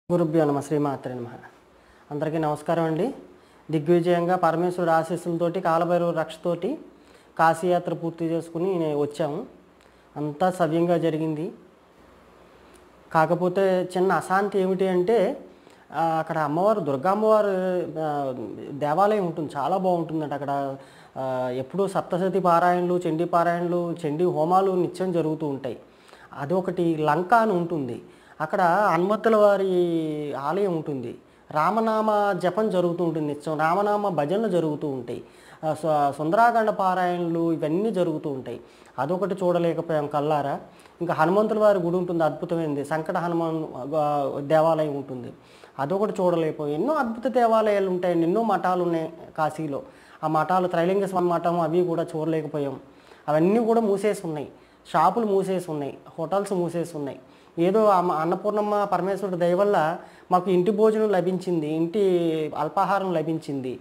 గురుభ్యో నమ శ్రీమాత్రే నమ అందరికీ నమస్కారం అండి దిగ్విజయంగా పరమేశ్వరుడు ఆశీస్సులతోటి కాలభైరవ రక్షతోటి కాశీయాత్ర పూర్తి చేసుకుని నే- వచ్చాము అంతా సవ్యంగా జరిగింది కాకపోతే చిన్న అశాంతి ఏమిటి అంటే ఆ, అక్కడ అమ్మవారు దుర్గా అమ్మవారు ఆ, దేవాలయం ఉంటుంది చాలా బాగుంటుందంట అక్కడ ఆ, ఎప్పుడూ సప్తసతి పారాయణలు చండీ పారాయణలు చండీ హోమాలు నిత్యం జరుగుతూ ఉంటాయి అది ఒకటి లంక అని ఉంటుంది అక్కడ హనుమతుల వారి ఆలయం ఉంటుంది రామనామ జపం జరుగుతూ ఉంటుంది నిత్యం రామనామ భజనలు జరుగుతూ ఉంటాయి ఆ, సు- సుందరాఖండ పారాయణలు ఇవన్నీ జరుగుతూ ఉంటాయి అదొకటి చూడలేకపోయాం కల్లారా ఇంకా హనుమంతుల వారి గుడి ఉంటుంది అద్భుతమైనది సంకట హనుమాన్ ఆ, దేవాలయం ఉంటుంది అదొకటి చూడలేకపోయాం ఎన్నో అద్భుత దేవాలయాలు ఉంటాయండి ఎన్నో మఠాలు ఉన్నాయి కాశీలో ఆ మఠాలు త్రైలింగ స్వామి మఠం అవి కూడా చూడలేకపోయాం అవన్నీ కూడా మూసేసి ఉన్నాయి షాపులు మూసేసి ఉన్నాయి హోటల్స్ మూసేసి ఉన్నాయి ఏదో అమ్మ అన్నపూర్ణమ్మ పరమేశ్వరుడు దయ వల్ల మాకు ఇంటి భోజనం లభించింది ఇంటి అల్పాహారం లభించింది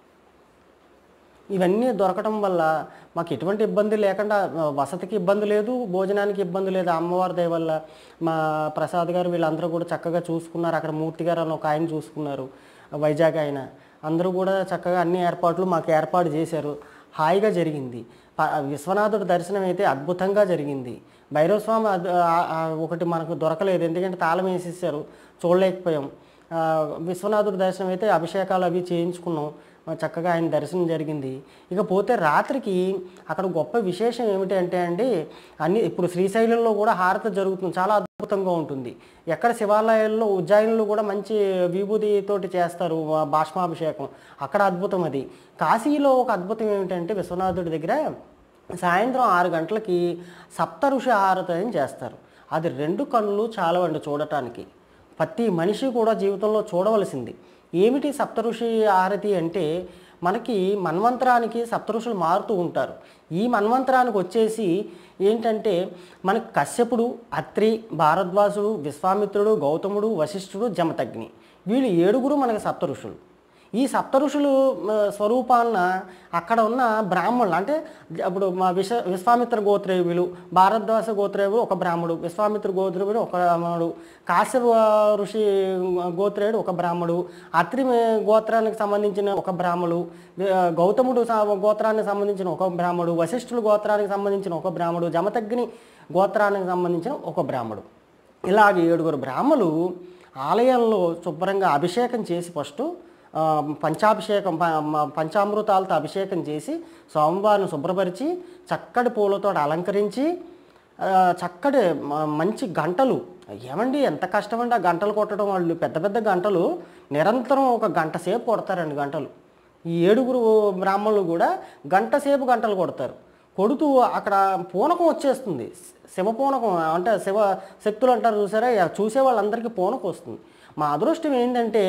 ఇవన్నీ దొరకటం వల్ల మాకు ఎటువంటి ఇబ్బంది లేకుండా ఆ, వసతికి ఇబ్బంది లేదు భోజనానికి ఇబ్బంది లేదు అమ్మవారి దయ వల్ల మా ప్రసాద్ గారు వీళ్ళందరూ కూడా చక్కగా చూసుకున్నారు అక్కడ మూర్తి గారు అని ఒక ఆయన చూసుకున్నారు వైజాగ్ ఆయన అందరూ కూడా చక్కగా అన్ని ఏర్పాట్లు మాకు ఏర్పాటు చేశారు హాయిగా జరిగింది ప- విశ్వనాథుడి దర్శనం అయితే అద్భుతంగా జరిగింది భైరవ స్వామి అద్- ఆ- ఆ ఒకటి మనకు దొరకలేదు ఎందుకంటే తాళం వేసేసారు చూడలేకపోయాం ఆ, విశ్వనాథుడి దర్శనం అయితే అభిషేకాలు అవి చేయించుకున్నాం ఆ, చక్కగా ఆయన దర్శనం జరిగింది ఇక పోతే రాత్రికి అక్కడ గొప్ప విశేషం ఏమిటి అంటే అండి అన్ని ఇప్పుడు శ్రీశైలంలో కూడా హారతి జరుగుతుంది చాలా అద్భుతంగా ఉంటుంది ఎక్కడ శివాలయాల్లో ఉజ్జాయిన్లో కూడా మంచి విభూతితోటి చేస్తారు ఆ, భాష్మాభిషేకం అక్కడ అద్భుతం అది కాశీలో ఒక అద్భుతం ఏమిటంటే విశ్వనాథుడి దగ్గర సాయంత్రం ఆరు గంటలకి సప్త ఋషి హారతి అని చేస్తారు అది రెండు కళ్ళు చాలవండి చూడటానికి ప్రతి మనిషి కూడా జీవితంలో చూడవలసింది ఏమిటి సప్తఋషి హారతి అంటే మనకి మన్వంతరానికి సప్తఋషులు మారుతూ ఉంటారు ఈ మన్వంతరానికి వచ్చేసి ఏంటంటే మనకి కశ్యపుడు అత్రి భారద్వాసుడు విశ్వామిత్రుడు గౌతముడు వశిష్ఠుడు జమతగ్ని వీళ్ళు ఏడుగురు మనకి సప్త ఋషులు ఈ సప్త ఋషులు ఆ, స్వరూపాన్న అక్కడ ఉన్న బ్రాహ్మణులు అంటే ఇప్పుడు మా విశ్వ విశ్వామిత్ర గోత్రేయులు భారద్వాస గోత్రేయుడు ఒక బ్రాహ్మడు విశ్వామిత్ర గోత్రేయుడు ఒక బ్రాహ్మణుడు కాశ్యప ఋషి గోత్రేయుడు ఒక బ్రాహ్మడు అత్రి గోత్రానికి సంబంధించిన ఒక బ్రాహ్మడు వి- గౌతముడు స- గోత్రానికి సంబంధించిన ఒక బ్రాహ్మడు వశిష్ఠుల గోత్రానికి సంబంధించిన ఒక బ్రాహ్మడు జమతగ్ని గోత్రానికి సంబంధించిన ఒక బ్రాహ్మడు ఇలాగ ఏడుగురు బ్రాహ్మలు ఆలయంలో శుభ్రంగా అభిషేకం చేసి ఫస్ట్ ఆ, పంచాభిషేకం ప- మ- పంచామృతాలతో అభిషేకం చేసి స్వామివారిని శుభ్రపరిచి చక్కటి పూలతో అలంకరించి ఆ, చక్కటి మ- మంచి గంటలు ఏమండి ఎంత కష్టమండి ఆ గంటలు కొట్టడం వాళ్ళు పెద్ద పెద్ద గంటలు నిరంతరం ఒక గంట సేపు కొడతారండి గంటలు ఈ ఏడుగురు బ్రాహ్మణులు కూడా గంట సేపు గంటలు కొడతారు కొడుతూ అక్కడ పూనకం వచ్చేస్తుంది శివ పూనకం అంటే శివ శక్తులు అంటారు చూసారా ఇక చూసే వాళ్ళందరికీ పూనకం వస్తుంది మా అదృష్టం ఏంటంటే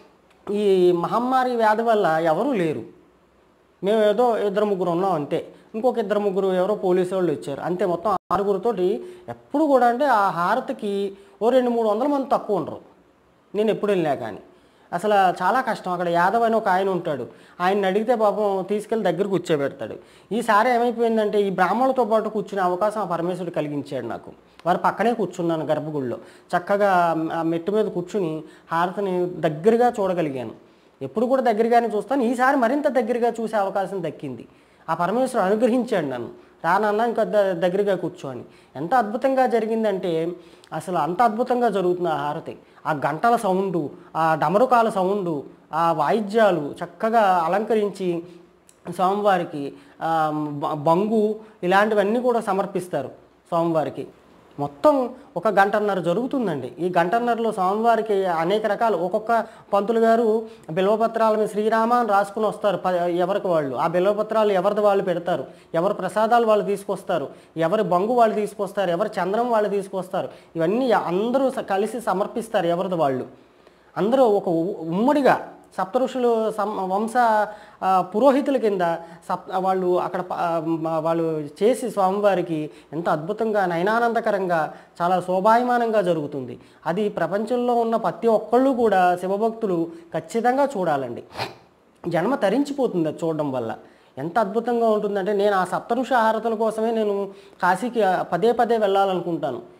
ఈ మహమ్మారి వ్యాధి వల్ల ఎవరూ లేరు మేము ఏదో ఇద్దరు ముగ్గురు ఉన్నాం అంతే ఇంకొక ఇద్దరు ముగ్గురు ఎవరో పోలీసు వాళ్ళు వచ్చారు అంతే మొత్తం ఆరుగురితోటి ఎప్పుడు కూడా అంటే ఆ హారతికి ఓ రెండు మూడు వందల మంది తక్కువ ఉండరు నేను ఎప్పుడు వెళ్ళినా కానీ అసలు చాలా కష్టం అక్కడ యాదవ్ అని ఒక ఆయన ఉంటాడు ఆయన్ని అడిగితే పాపం తీసుకెళ్ళి దగ్గర కూర్చోబెడతాడు ఈసారి ఏమైపోయిందంటే ఈ బ్రాహ్మణులతో పాటు కూర్చునే అవకాశం ఆ పరమేశ్వరుడు కలిగించాడు నాకు వారి పక్కనే కూర్చున్నాను గర్భగుడిలో చక్కగా ఆ మెట్టు మీద కూర్చుని హారతిని దగ్గరగా చూడగలిగాను ఎప్పుడు కూడా దగ్గరగానే చూస్తాను ఈసారి మరింత దగ్గరగా చూసే అవకాశం దక్కింది ఆ పరమేశ్వరుడు అనుగ్రహించాడు నన్ను రానన్నా ఇంకా ద- దగ్గరగా కూర్చోని ఎంత అద్భుతంగా జరిగిందంటే అసలు అంత అద్భుతంగా జరుగుతుంది ఆ హారతి ఆ గంటల సౌండు ఆ డమరుకాల సౌండు ఆ వాయిద్యాలు చక్కగా అలంకరించి స్వామివారికి ఆ, బ- బంగు ఇలాంటివన్నీ కూడా సమర్పిస్తారు స్వామివారికి మొత్తం ఒక గంటన్నర జరుగుతుందండి ఈ గంటన్నరలో స్వామివారికి అనేక రకాలు ఒక్కొక్క పంతులు గారు బిల్వపత్రాల మీద శ్రీరామ అని రాసుకుని వస్తారు ప- ఎవరికి వాళ్ళు ఆ బిల్వపత్రాలు ఎవరిది వాళ్ళు పెడతారు ఎవరి ప్రసాదాలు వాళ్ళు తీసుకొస్తారు ఎవరి బంగు వాళ్ళు తీసుకొస్తారు ఎవరి చంద్రం వాళ్ళు తీసుకొస్తారు ఇవన్నీ అందరూ స- కలిసి సమర్పిస్తారు ఎవరిది వాళ్ళు అందరూ ఒక ఉ- ఉమ్మడిగా సప్త ఋషులు సం వంశ ఆ, పురోహితుల కింద సప్ వాళ్ళు అక్కడ ప- ఆ, మ- వాళ్ళు చేసి స్వామివారికి ఎంత అద్భుతంగా నయనానందకరంగా చాలా శోభాయమానంగా జరుగుతుంది అది ప్రపంచంలో ఉన్న ప్రతి ఒక్కళ్ళు కూడా శివభక్తులు ఖచ్చితంగా చూడాలండి జన్మ తరించిపోతుంది అది చూడడం వల్ల ఎంత అద్భుతంగా ఉంటుందంటే నేను ఆ సప్తఋషి హారతుల కోసమే నేను కాశీకి పదే పదే వెళ్ళాలనుకుంటాను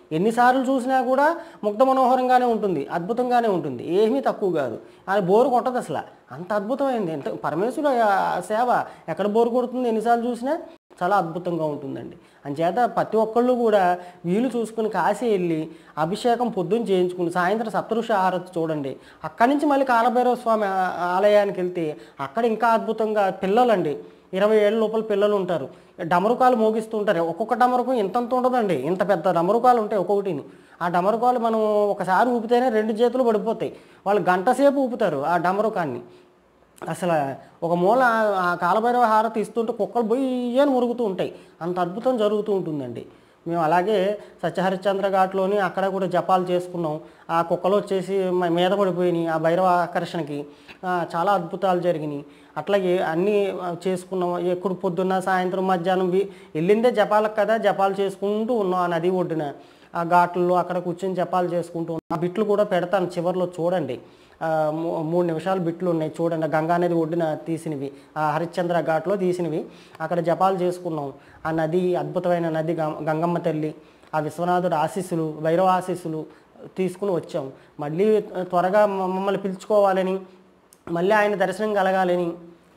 ఎన్నిసార్లు చూసినా కూడా ముగ్ధ మనోహరంగానే ఉంటుంది అద్భుతంగానే ఉంటుంది ఏమీ తక్కువ కాదు అది బోరు కొట్టదు అసలు అంత అద్భుతమైంది ఎంత పరమేశ్వరుడు ఆ సేవ ఎక్కడ బోరు కొడుతుంది ఎన్నిసార్లు చూసినా చాలా అద్భుతంగా ఉంటుందండి అంచేత ప్రతి ఒక్కళ్ళు కూడా వీలు చూసుకుని కాశీ వెళ్ళి అభిషేకం పొద్దున్న చేయించుకుని సాయంత్రం సప్తఋషి ఆరతి చూడండి అక్కడి నుంచి మళ్ళీ కాలభైరవ స్వామి ఆ- ఆలయానికి వెళ్తే అక్కడ ఇంకా అద్భుతంగా పిల్లలండి ఇరవై ఏళ్ళ లోపల పిల్లలు ఉంటారు డమరుకాలు మోగిస్తూ ఉంటారు ఒక్కొక్క డమరుకం ఇంతంత ఉండదండి ఇంత పెద్ద డమరుకాలు ఉంటాయి ఒక్కొక్కటిని ఆ డమరుకాలు మనం ఒకసారి ఊపితేనే రెండు చేతులు పడిపోతాయి వాళ్ళు గంట సేపు ఊపుతారు ఆ డమరుకాన్ని అసలు ఒక మూల ఆ కాలభైరవ హారతి ఇస్తుంటే కుక్కలు బొయ్యని మురుగుతూ ఉంటాయి అంత అద్భుతం జరుగుతూ ఉంటుందండి మేము అలాగే సత్యహరిశ్చంద్ర ఘాట్లోని అక్కడ కూడా జపాలు చేసుకున్నాం ఆ కుక్కలు వచ్చేసి మ- మీద పడిపోయినాయి ఆ భైరవ ఆకర్షణకి ఆ, చాలా అద్భుతాలు జరిగినాయి అట్లాగే అన్నీ ఆ, చేసుకున్నాం ఎప్పుడు పొద్దున్న సాయంత్రం మధ్యాహ్నం వి- వెళ్ళిందే జపాలకు కదా జపాలు చేసుకుంటూ ఉన్నాం ఆ నది ఒడ్డున ఆ ఘాట్లలో అక్కడ కూర్చొని జపాలు చేసుకుంటూ ఉన్నాం ఆ బిట్లు కూడా పెడతాను చివరిలో చూడండి ఆ, మూ- మూడు నిమిషాలు బిట్లు ఉన్నాయి చూడండి ఆ గంగా నది ఒడ్డున తీసినవి ఆ హరిశ్చంద్ర ఘాట్లో తీసినవి అక్కడ జపాలు చేసుకున్నాం ఆ నది అద్భుతమైన నది గం- గంగమ్మ తల్లి ఆ విశ్వనాథుడు ఆశీస్సులు భైరవ ఆశీస్సులు తీసుకుని వచ్చాం మళ్ళీ త్వరగా మ- మమ్మల్ని పిలుచుకోవాలని మళ్ళీ ఆయన దర్శనం కలగాలని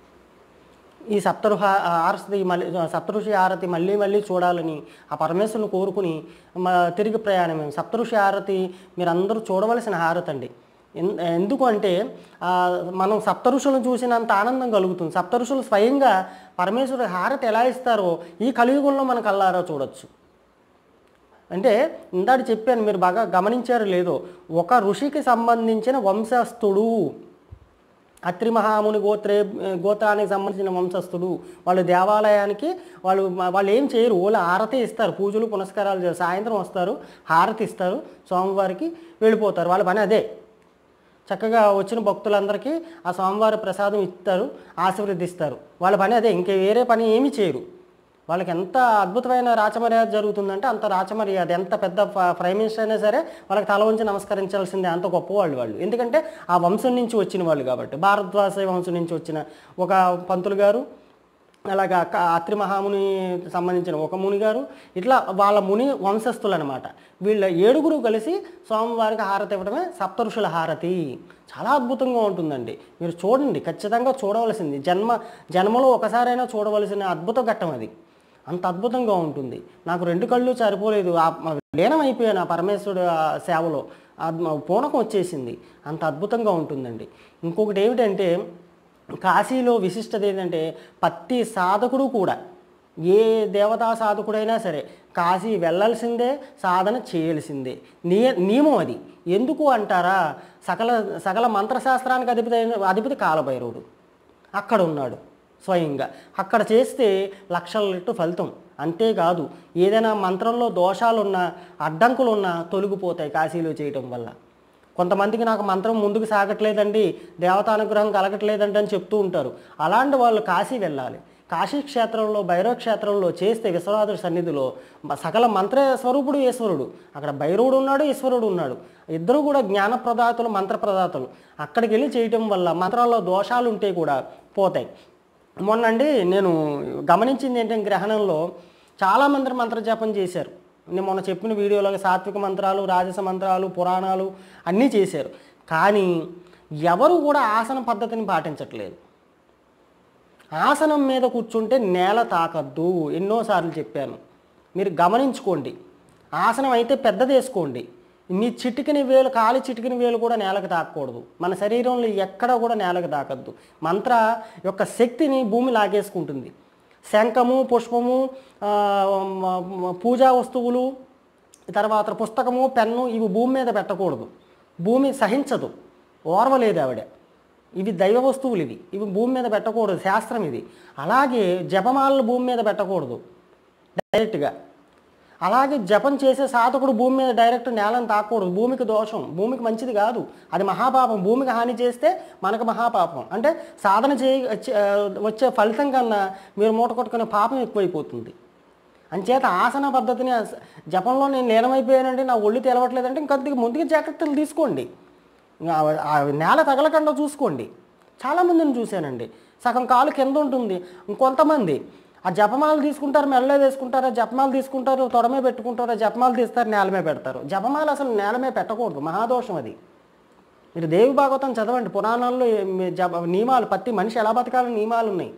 ఈ సప్తరుహ ఆరతి మళ్ళీ సప్తఋషి ఆరతి మళ్ళీ మళ్ళీ చూడాలని ఆ పరమేశ్వరుని కోరుకుని మ తిరిగి ప్రయాణం సప్తఋషి ఆరతి మీరందరూ చూడవలసిన హారతి అండి ఎన్- ఎందుకు అంటే ఆ, మనం సప్తఋషులను చూసినంత ఆనందం కలుగుతుంది సప్తఋషులు స్వయంగా పరమేశ్వరుడు హారతి ఎలా ఇస్తారో ఈ కలియుగంలో మన కల్లారా చూడొచ్చు అంటే ఇందాక చెప్పాను మీరు బాగా గమనించారు లేదో ఒక ఋషికి సంబంధించిన వంశస్థుడు అత్రి మహాముని గోత్రే గోత్రానికి సంబంధించిన వంశస్థుడు వాళ్ళు దేవాలయానికి వాళ్ళు వాళ్ళు ఏం చేయరు ఓళ్ళు హారతి ఇస్తారు పూజలు పునస్కారాలు చేస్తారు సాయంత్రం వస్తారు హారతి ఇస్తారు స్వామివారికి వెళ్ళిపోతారు వాళ్ళ పని అదే చక్కగా వచ్చిన భక్తులందరికీ ఆ స్వామివారి ప్రసాదం ఇస్తారు ఆశీర్వదిస్తారు వాళ్ళ పని అదే ఇంకే వేరే పని ఏమీ చేయరు వాళ్ళకి ఎంత అద్భుతమైన రాచమర్యాద జరుగుతుందంటే అంత రాచమర్యాద ఎంత పెద్ద ఫ- ప్రైమ్ మినిస్టర్ అయినా సరే వాళ్ళకి తల వంచి నమస్కరించాల్సిందే అంత గొప్పవాళ్ళు వాళ్ళు ఎందుకంటే ఆ వంశం నుంచి వచ్చిన వాళ్ళు కాబట్టి భారద్వాస వంశం నుంచి వచ్చిన ఒక పంతులు గారు అలాగా క- అత్రి మహాముని సంబంధించిన ఒక ముని గారు ఇట్లా వాళ్ళ ముని వంశస్థులు అనమాట వీళ్ళ ఏడుగురు కలిసి స్వామివారికి హారతి ఇవ్వడమే సప్తఋషుల హారతి చాలా అద్భుతంగా ఉంటుందండి మీరు చూడండి ఖచ్చితంగా చూడవలసింది జన్మ జన్మలో ఒకసారైనా చూడవలసిన అద్భుత ఘట్టం అది అంత అద్భుతంగా ఉంటుంది నాకు రెండు కళ్ళు సరిపోలేదు ఆ- ఆ లీనం అయిపోయాను ఆ పరమేశ్వరుడు ఆ సేవలో ఆ పూనకం వచ్చేసింది అంత అద్భుతంగా ఉంటుందండి ఇంకొకటి ఏమిటంటే కాశీలో విశిష్టత ఏంటంటే ప్రతి సాధకుడు కూడా ఏ దేవతా సాధకుడైనా సరే కాశీ వెళ్ళాల్సిందే సాధన చేయాల్సిందే నియ నియమం అది ఎందుకు అంటారా సకల సకల మంత్రశాస్త్రానికి అధిపతి అయిన అధిపతి కాలభైరవుడు అక్కడ ఉన్నాడు స్వయంగా అక్కడ చేస్తే లక్షల రెట్టు ఫలితం అంతేకాదు ఏదైనా మంత్రంలో దోషాలున్నా అడ్డంకులున్నా తొలగిపోతాయి కాశీలో చేయటం వల్ల కొంతమందికి నాకు మంత్రం ముందుకు సాగట్లేదండి దేవతానుగ్రహం కలగట్లేదండి అని చెప్తూ ఉంటారు అలాంటి వాళ్ళు కాశీ వెళ్ళాలి కాశీ క్షేత్రంలో భైరవ క్షేత్రంలో చేస్తే విశ్వనాథుడి సన్నిధిలో మ- సకల మంత్ర స్వరూపుడు ఈశ్వరుడు అక్కడ భైరవుడు ఉన్నాడు ఈశ్వరుడు ఉన్నాడు ఇద్దరు కూడా జ్ఞాన ప్రదాతలు మంత్ర ప్రదాతలు అక్కడికి వెళ్ళి చేయటం వల్ల మంత్రాల్లో దోషాలు ఉంటే కూడా పోతాయి మొన్నండి నేను గమనించింది ఏంటంటే గ్రహణంలో చాలామంది మంత్రజపం చేశారు నేను మొన్న చెప్పిన వీడియోలో సాత్విక మంత్రాలు రాజస మంత్రాలు పురాణాలు అన్నీ చేశారు కానీ ఎవరు కూడా ఆసన పద్ధతిని పాటించట్లేదు ఆసనం మీద కూర్చుంటే నేల తాకద్దు ఎన్నోసార్లు చెప్పాను మీరు గమనించుకోండి ఆసనం అయితే పెద్దది వేసుకోండి మీ చిటికిని వేలు కాలి చిటికిన వేలు కూడా నేలకు తాకకూడదు మన శరీరంలో ఎక్కడ కూడా నేలకు తాకద్దు మంత్ర యొక్క శక్తిని భూమి లాగేసుకుంటుంది శంఖము పుష్పము ఆ, మ- మ- పూజా వస్తువులు తర్వాత పుస్తకము పెన్ను ఇవి భూమి మీద పెట్టకూడదు భూమి సహించదు ఓర్వలేదు ఆవిడ ఇవి దైవ వస్తువులు ఇవి ఇవి భూమి మీద పెట్టకూడదు శాస్త్రం ఇది అలాగే జపమాలను భూమి మీద పెట్టకూడదు డైరెక్ట్గా అలాగే జపం చేసే సాధకుడు భూమి మీద డైరెక్ట్ నేలను తాకూడదు భూమికి దోషం భూమికి మంచిది కాదు అది మహాపాపం భూమికి హాని చేస్తే మనకు మహాపాపం అంటే సాధన చేయ వచ్చే- ఆ, వచ్చే ఫలితం కన్నా మీరు మూట కొట్టుకునే పాపం ఎక్కువైపోతుంది అంచేత ఆసన పద్ధతిని అస- జపంలో నేను లీనమైపోయానంటే నా ఒళ్ళు తెలవట్లేదంటే ఇంకొద్దిగా ముందుగా జాగ్రత్తలు తీసుకోండి ఇంకా ఆ- ఆ నేల తగలకుండా చూసుకోండి చాలామందిని చూశానండి సగం కాలు కింద ఉంటుంది ఇంకొంతమంది ఆ జపమాలు తీసుకుంటారు మెడలో వేసుకుంటారు ఆ జపమాలు తీసుకుంటారు తొడమే పెట్టుకుంటారు ఆ జపమాలు తీస్తారు నేలమే పెడతారు జపమాల అసలు నేలమే పెట్టకూడదు మహాదోషం అది మీరు దేవి భాగవతం చదవండి పురాణాల్లో ఏ- మీ- జప నియమాలు ప్రతి మనిషి ఎలా బతకాలని నియమాలు ఉన్నాయి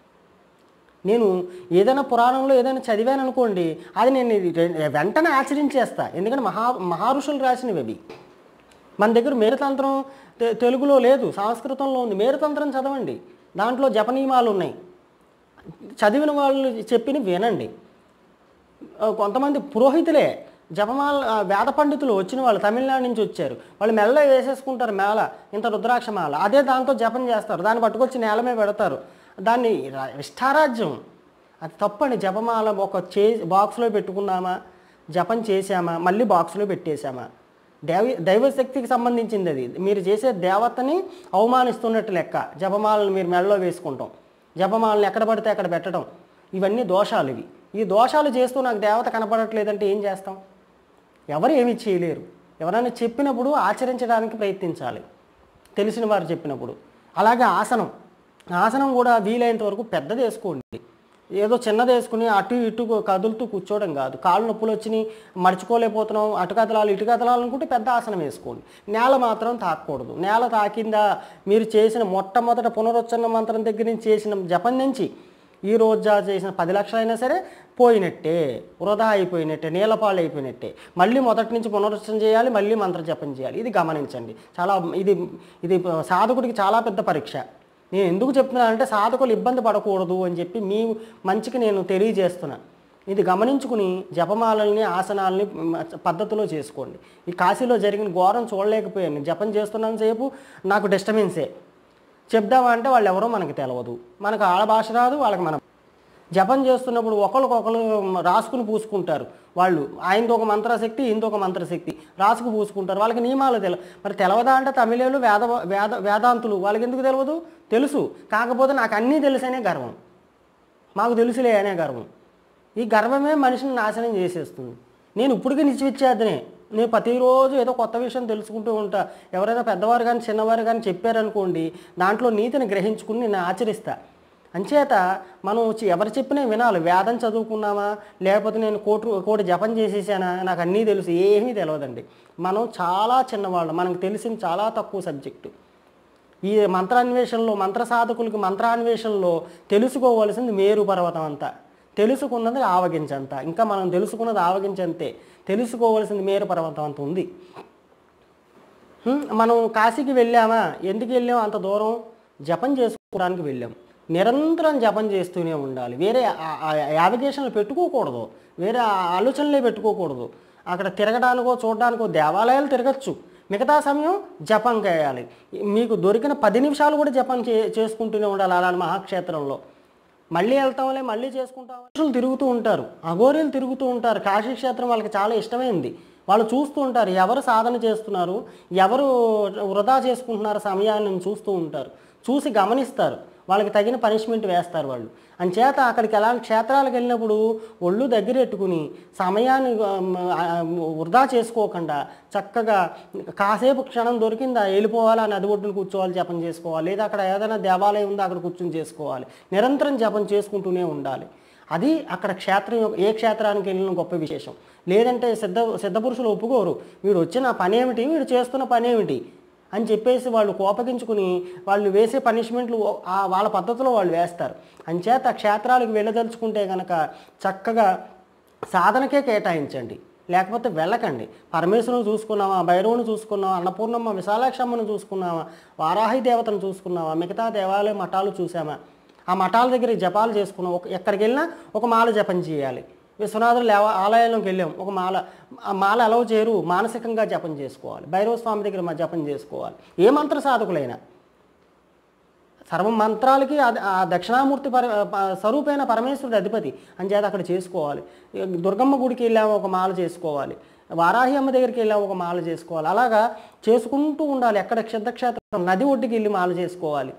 నేను ఏదైనా పురాణంలో ఏదైనా చదివాను అనుకోండి అది నేను ఇది రె- వెంటనే ఆచరించేస్తా ఎందుకంటే మహా మహారుషులు రాసినవి అవి మన దగ్గర మేరుతంత్రం తె- తెలుగులో లేదు సంస్కృతంలో ఉంది మేరుతంత్రం చదవండి దాంట్లో జపనియమాలు ఉన్నాయి చదివిన వాళ్ళు చెప్పిన వినండి ఆ, కొంతమంది పురోహితులే జపమాల ఆ, వేద పండితులు వచ్చిన వాళ్ళు తమిళనాడు నుంచి వచ్చారు వాళ్ళు మెల్ల వేసేసుకుంటారు మేళ ఇంత రుద్రాక్ష మాల అదే దాంతో జపం చేస్తారు దాన్ని పట్టుకొచ్చి నేల మీద పెడతారు దాన్ని రా- ఇష్టారాజ్యం అది తప్పండి జపమాల ఒక చే బాక్స్లో పెట్టుకున్నామా జపం చేసామా మళ్ళీ బాక్స్లో పెట్టేశామా దైవ దైవశక్తికి సంబంధించింది అది మీరు చేసే దేవతని అవమానిస్తున్నట్టు లెక్క జపమాలను మీరు మెడలో వేసుకుంటాం జపమాలను ఎక్కడ పడితే అక్కడ పెట్టడం ఇవన్నీ దోషాలు ఇవి ఈ దోషాలు చేస్తూ నాకు దేవత కనపడట్లేదంటే ఏం చేస్తాం ఎవరు ఏమీ చేయలేరు ఎవరైనా చెప్పినప్పుడు ఆచరించడానికి ప్రయత్నించాలి తెలిసిన వారు చెప్పినప్పుడు అలాగే ఆసనం ఆసనం కూడా వీలైనంత వరకు పెద్దది వేసుకోండి ఏదో చిన్నది వేసుకుని అటు ఇటు కదులుతూ కూర్చోవడం కాదు కాళ్ళు నొప్పులు వచ్చినాయి మడుచుకోలేకపోతున్నాం అటు కదలాలి ఇటు కదలాలి అనుకుంటే పెద్ద ఆసనం వేసుకోండి నేల మాత్రం తాకూడదు నేల తాకిందా మీరు చేసిన మొట్టమొదట పునరుచ్చరణ మంత్రం దగ్గర నుంచి చేసిన జపం నుంచి ఈ రోజా చేసిన పది లక్షలైనా సరే పోయినట్టే వృధా అయిపోయినట్టే నీలపాలు అయిపోయినట్టే మళ్ళీ మొదటి నుంచి పునరుచ్చరణ చేయాలి మళ్ళీ మంత్ర జపం చేయాలి ఇది గమనించండి చాలా ఇది ఇది సాధకుడికి చాలా పెద్ద పరీక్ష నేను ఎందుకు చెప్తున్నానంటే సాధకులు ఇబ్బంది పడకూడదు అని చెప్పి మీ మంచికి నేను తెలియజేస్తున్నా ఇది గమనించుకుని జపమాలని ఆసనాలని మ- పద్ధతిలో చేసుకోండి ఈ కాశీలో జరిగిన ఘోరం చూడలేకపోయాను జపం చేస్తున్నంతసేపు నాకు డిస్టర్బెన్సే చెప్దామంటే వాళ్ళు ఎవరో మనకి తెలియదు మనకు ఆడ భాష రాదు వాళ్ళకి మన జపం చేస్తున్నప్పుడు ఒకరికొకరు రాసుకుని పూసుకుంటారు వాళ్ళు ఆయనది ఒక మంత్రశక్తి ఈయనది ఒక మంత్రశక్తి రాసుకు పూసుకుంటారు వాళ్ళకి నియమాలు తెలియదు మరి తెలవదా అంటే తమిళలు వేద వేద వేదాంతులు వాళ్ళకి ఎందుకు తెలియదు తెలుసు కాకపోతే నాకు అన్నీ తెలుసనే గర్వం మాకు తెలుసులే అనే గర్వం ఈ గర్వమే మనిషిని నాశనం చేసేస్తుంది నేను ఇప్పటికీ నిత్యవిచ్చేద్దనే నేను ప్రతిరోజు ఏదో కొత్త విషయం తెలుసుకుంటూ ఉంటా ఎవరైనా పెద్దవారు కానీ చిన్నవారు కానీ చెప్పారనుకోండి దాంట్లో నీతిని గ్రహించుకుని నేను ఆచరిస్తా అంచేత మనం చి- ఎవరు చెప్పినా వినాలి వేదం చదువుకున్నామా లేకపోతే నేను కోటి కోటి జపం చేసేసానా నాకు అన్నీ తెలుసు ఏమీ తెలియదండి మనం చాలా చిన్నవాళ్ళం మనకు తెలిసిన చాలా తక్కువ సబ్జెక్టు ఈ మంత్రాన్వేషణలో మంత్ర సాధకులకి మంత్రాన్వేషణలో తెలుసుకోవలసింది మేరు పర్వతం అంతా తెలుసుకున్నది ఆవగించంత ఇంకా మనం తెలుసుకున్నది ఆవగించంతే తెలుసుకోవలసింది మేరు పర్వతం అంత ఉంది హ్మ్, మనం కాశీకి వెళ్ళామా ఎందుకు వెళ్ళాం అంత దూరం జపం చేసుకోవడానికి వెళ్ళాం నిరంతరం జపం చేస్తూనే ఉండాలి వేరే యావిగేషన్లు పెట్టుకోకూడదు వేరే ఆ- ఆలోచనలే పెట్టుకోకూడదు అక్కడ తిరగడానికో చూడడానికో దేవాలయాలు తిరగచ్చు మిగతా సమయం జపం చేయాలి మీకు దొరికిన పది నిమిషాలు కూడా జపం చే చేసుకుంటూనే ఉండాలి అలాంటి మహాక్షేత్రంలో మళ్ళీ వెళ్తాంలే మళ్ళీ చేసుకుంటాం మనుషులు తిరుగుతూ ఉంటారు అఘోరీలు తిరుగుతూ ఉంటారు కాశీ క్షేత్రం వాళ్ళకి చాలా ఇష్టమైంది వాళ్ళు చూస్తూ ఉంటారు ఎవరు సాధన చేస్తున్నారు ఎవరు వృధా చేసుకుంటున్నారు సమయాన్ని చూస్తూ ఉంటారు చూసి గమనిస్తారు వాళ్ళకి తగిన పనిష్మెంట్ వేస్తారు వాళ్ళు అంచేత అక్కడికి ఎలాంటి క్షేత్రాలకు వెళ్ళినప్పుడు ఒళ్ళు దగ్గరెట్టుకుని సమయాన్ని ఆ, వృధా చేసుకోకుండా చక్కగా కాసేపు క్షణం దొరికిందా వెళ్ళిపోవాలా నది ఒడ్డున కూర్చోవాలి జపం చేసుకోవాలి లేదా అక్కడ ఏదైనా దేవాలయం ఉందో అక్కడ కూర్చొని చేసుకోవాలి నిరంతరం జపం చేసుకుంటూనే ఉండాలి అది అక్కడ క్షేత్రం యొక్క- ఏ క్షేత్రానికి వెళ్ళిన గొప్ప విశేషం లేదంటే సిద్ధ సిద్ధపురుషులు ఒప్పుకోరు వీడు వచ్చిన పని ఏమిటి వీడు చేస్తున్న పని ఏమిటి అని చెప్పేసి వాళ్ళు కోపగించుకుని వాళ్ళు వేసే పనిష్మెంట్లు ఆ వాళ్ళ పద్ధతిలో వాళ్ళు వేస్తారు అంచేత క్షేత్రాలకు వెళ్ళదలుచుకుంటే కనుక చక్కగా సాధనకే కేటాయించండి లేకపోతే వెళ్ళకండి పరమేశ్వరుని చూసుకున్నామా భైరవుని చూసుకున్నామా అన్నపూర్ణమ్మ విశాలాక్షమ్మను చూసుకున్నామా వారాహి దేవతను చూసుకున్నామా మిగతా దేవాలయ మఠాలు చూసామా ఆ మఠాల దగ్గర జపాలు చేసుకున్నాం ఒక ఎక్కడికి వెళ్ళినా ఒక మాల జపం చేయాలి విశ్వనాథుడు లేవ ఆలయంలోకి వెళ్ళాం ఒక మాల ఆ మాల అలవ్ చేయరు మానసికంగా జపం చేసుకోవాలి భైరవ స్వామి దగ్గర మా జపం చేసుకోవాలి ఏ మంత్ర సాధకులైనా సర్వ మంత్రాలకి అది- ఆ దక్షిణామూర్తి పర ప- స్వరూపైన పరమేశ్వరుడు అధిపతి అంచేత అక్కడ చేసుకోవాలి ఇక దుర్గమ్మ గుడికి వెళ్ళాము ఒక మాల చేసుకోవాలి వారాహి అమ్మ దగ్గరికి వెళ్ళాము ఒక మాల చేసుకోవాలి అలాగా చేసుకుంటూ ఉండాలి ఎక్కడ క్షేత్రం నది ఒడ్డుకి వెళ్ళి మాల చేసుకోవాలి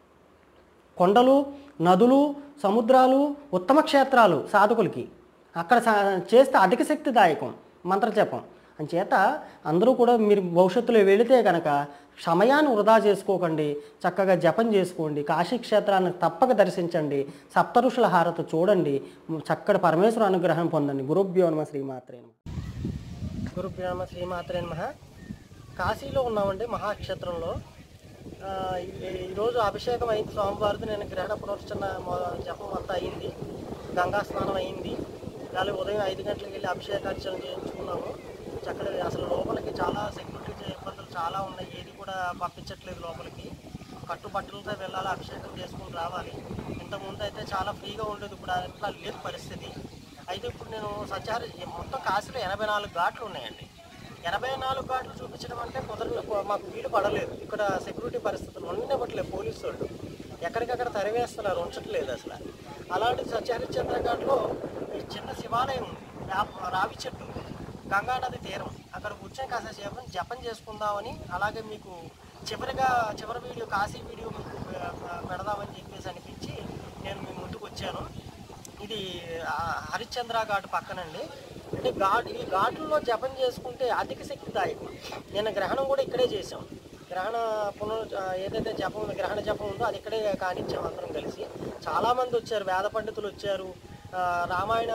కొండలు నదులు సముద్రాలు ఉత్తమ క్షేత్రాలు సాధకులకి అక్కడ సా- చేస్తే అధిక శక్తిదాయకం మంత్రజపం అంచేత అందరూ కూడా మీరు భవిష్యత్తులో వెళితే కనుక సమయాన్ని వృధా చేసుకోకండి చక్కగా జపం చేసుకోండి కాశీ క్షేత్రాన్ని తప్పక దర్శించండి సప్తఋషుల హారత చూడండి చక్కటి పరమేశ్వర అనుగ్రహం పొందండి గురుభ్యో నమ శ్రీమాత్రే నమ గురుభ్యో నమ శ్రీమాత్రే నమ కాశీలో ఉన్నామండి మహాక్షేత్రంలో ఆ, ఈ- ఈరోజు అభిషేకం అయింది స్వామివారిది నేను గ్రహణ పునర్చన మొ- జపం అంతా అయింది గంగా స్నానం అయింది ఇవాళ ఉదయం ఐదు గంటలకు వెళ్ళి అభిషేకార్చన చేయించుకున్నాము చక్కగా అసలు లోపలికి చాలా సెక్యూరిటీ ఇబ్బందులు చాలా ఉన్నాయి ఏది కూడా పంపించట్లేదు లోపలికి కట్టుబట్టలతో వెళ్ళాలి అభిషేకం చేసుకుని రావాలి ఇంతకుముందు అయితే చాలా ఫ్రీగా ఉండేది ఇప్పుడు అట్లా లేదు పరిస్థితి అయితే ఇప్పుడు నేను సత్యహార మొత్తం కాశీలో ఎనభై నాలుగు ఘాట్లు ఉన్నాయండి ఎనభై నాలుగు ఘాట్లు చూపించడం అంటే కుదరలే మాకు వీలు పడలేదు ఇక్కడ సెక్యూరిటీ పరిస్థితులు ఉండనివ్వట్లేదు పోలీసు వాళ్ళు ఎక్కడికక్కడ తరివేస్తున్నారు ఉంచట్లేదు అసలు అలాంటి సత్యహరిశ్చంద్ర ఘాట్లో ఈ చిన్న శివాలయం ఉంది వేప- రావి చెట్టు గంగా నది తీరం అక్కడ కూర్చొని కాసేపు జపం జపం చేసుకుందామని అలాగే మీకు చివరిగా చివరి వీడియో కాశీ వీడియో మీకు పె- పె- పెడదామని చెప్పేసి అనిపించి నేను మీ ముందుకు వచ్చాను ఇది ఆ, హరిశ్చంద్ర ఘాట్ పక్కనండి అంటే ఘాట్ ఈ ఘాట్లలో జపం చేసుకుంటే అధిక శక్తిదాయకం నేను గ్రహణం కూడా ఇక్కడే చేసాం గ్రహణ పునర్ ఆ, ఏదైతే జపం ఉందో, గ్రహణ జపం ఉందో అది ఇక్కడే కానిచ్చాం అందరం కలిసి చాలామంది వచ్చారు వేద పండితులు వచ్చారు ఆ, రామాయణ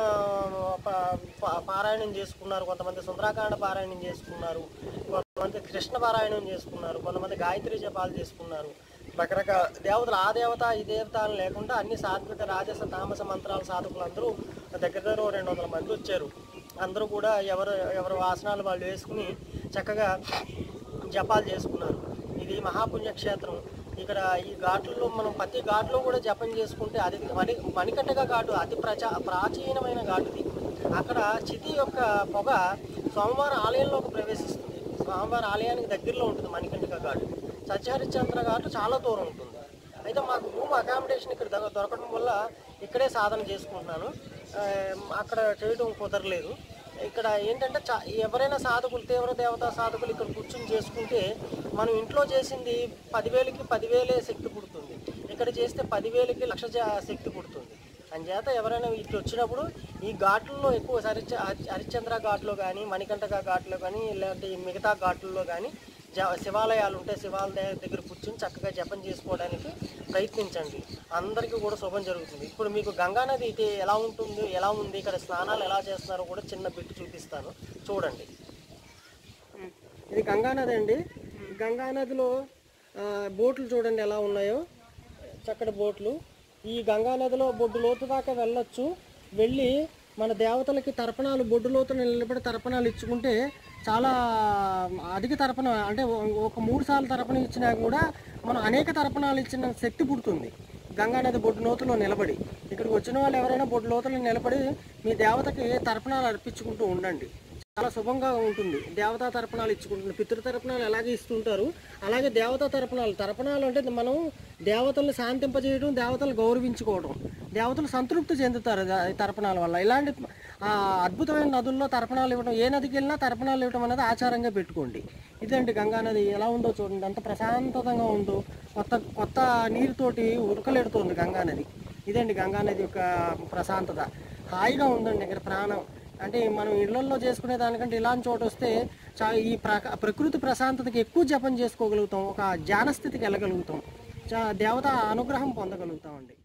ప- ప- పారాయణం చేసుకున్నారు కొంతమంది సుందరాకాండ పారాయణం చేసుకున్నారు కొంతమంది కృష్ణ పారాయణం చేసుకున్నారు కొంతమంది గాయత్రి జపాలు చేసుకున్నారు రకరకాల దేవతలు ఆ దేవత ఈ దేవత అని లేకుండా అన్ని సాత్విక రాజస తామస మంత్రాల సాధకులు అందరూ దగ్గర దగ్గర ఓ రెండు వందల మంది వచ్చారు అందరూ కూడా ఎవరు ఎవరి వాసనాలు వాళ్ళు వేసుకుని చక్కగా జపాలు చేసుకున్నారు ఇది మహాపుణ్యక్షేత్రం ఇక్కడ ఈ ఘాట్లలో మనం ప్రతి ఘాట్లో కూడా జపం చేసుకుంటే అది మణి మణికట్టక ఘాటు అతి ప్రచా ప్రాచీనమైన ఘాటుది అక్కడ చితి యొక్క పొగ సోమవారం ఆలయంలోకి ప్రవేశిస్తుంది స్వామివారి ఆలయానికి దగ్గరలో ఉంటుంది మణికంఠిక ఘాటు సత్యహరిశ్చంద్ర ఘాటు చాలా దూరం ఉంటుంది అయితే మాకు రూమ్ అకామిడేషన్ ఇక్కడ దొ- దొరకడం వల్ల ఇక్కడే సాధన చేసుకుంటున్నాను ఆ, అక్కడ చేయడం కుదరలేదు ఇక్కడ ఏంటంటే చా ఎవరైనా సాధకులు తీవ్ర దేవతా సాధకులు ఇక్కడ కూర్చుని చేసుకుంటే మనం ఇంట్లో చేసింది పదివేలకి పదివేలే శక్తి పుడుతుంది ఇక్కడ చేస్తే పదివేలకి లక్ష జా- శక్తి పుడుతుంది అంచేత ఎవరైనా ఇటు వచ్చినప్పుడు ఈ ఘాట్లలో ఎక్కువ హరిచ హరిశ్చంద్ర ఘాట్లో కానీ మణికంఠక ఘాట్లో కానీ ఇలాంటి మిగతా ఘాట్లలో కానీ జ శివాలయాలు ఉంటే శివాలయ దగ్గర కూర్చొని చక్కగా జపం చేసుకోవడానికి ప్రయత్నించండి అందరికీ కూడా శుభం జరుగుతుంది ఇప్పుడు మీకు గంగా నది అయితే ఎలా ఉంటుంది ఎలా ఉంది ఇక్కడ స్నానాలు ఎలా చేస్తున్నారో కూడా చిన్న బిట్టు చూపిస్తాను చూడండి ఇది గంగా నది అండి గంగా నదిలో ఆ, బోట్లు చూడండి ఎలా ఉన్నాయో చక్కటి బోట్లు ఈ గంగా నదిలో బొడ్డు లోతు దాకా వెళ్ళొచ్చు వెళ్ళి మన దేవతలకి తర్పణాలు బొడ్డు లోతున నిలబడి తర్పణాలు ఇచ్చుకుంటే చాలా అధిక తర్పణ అంటే ఓ- ఒక మూడు సార్లు తర్పణ ఇచ్చినా కూడా మనం అనేక తర్పణాలు ఇచ్చిన శక్తి పుడుతుంది గంగా నది బొడ్డు లోతులో నిలబడి ఇక్కడికి వచ్చిన వాళ్ళు ఎవరైనా బొడ్డు లోతులో నిలబడి మీ దేవతకి తర్పణాలు అర్పించుకుంటూ ఉండండి చాలా శుభంగా ఉంటుంది దేవతా తర్పణాలు ఇచ్చుకుంటుంది పితృ తర్పణాలు ఎలాగే ఇస్తుంటారు అలాగే దేవతా తర్పణాలు తర్పణాలు అంటే మనం దేవతల్ని శాంతింపజేయడం దేవతలు గౌరవించుకోవడం దేవతలు సంతృప్తి చెందుతారు ద- ఈ తర్పణాల వల్ల ఇలాంటి ఆ, అద్భుతమైన నదుల్లో తర్పణాలు ఇవ్వడం ఏ నదికి వెళ్ళినా తర్పణాలు ఇవ్వడం అనేది ఆచారంగా పెట్టుకోండి ఇదండి గంగా నది ఎలా ఉందో చూడండి ఎంత ప్రశాంతంగా ఉందో కొత్త కొత్త నీరుతోటి ఉరకలెడుతోంది గంగా నది ఇదండి గంగా నది యొక్క ప్రశాంతత హాయిగా ఉందండి ఇక్కడ ప్రాణం అంటే మనం ఇళ్లలో చేసుకునే దానికంటే ఇలాంటి చోట వస్తే చా ఈ ప్రక ప్రకృతి ప్రశాంతతకి ఎక్కువ జపం చేసుకోగలుగుతాం ఒక ధ్యాన స్థితికి వెళ్ళగలుగుతాం చా దేవత అనుగ్రహం పొందగలుగుతాం అండి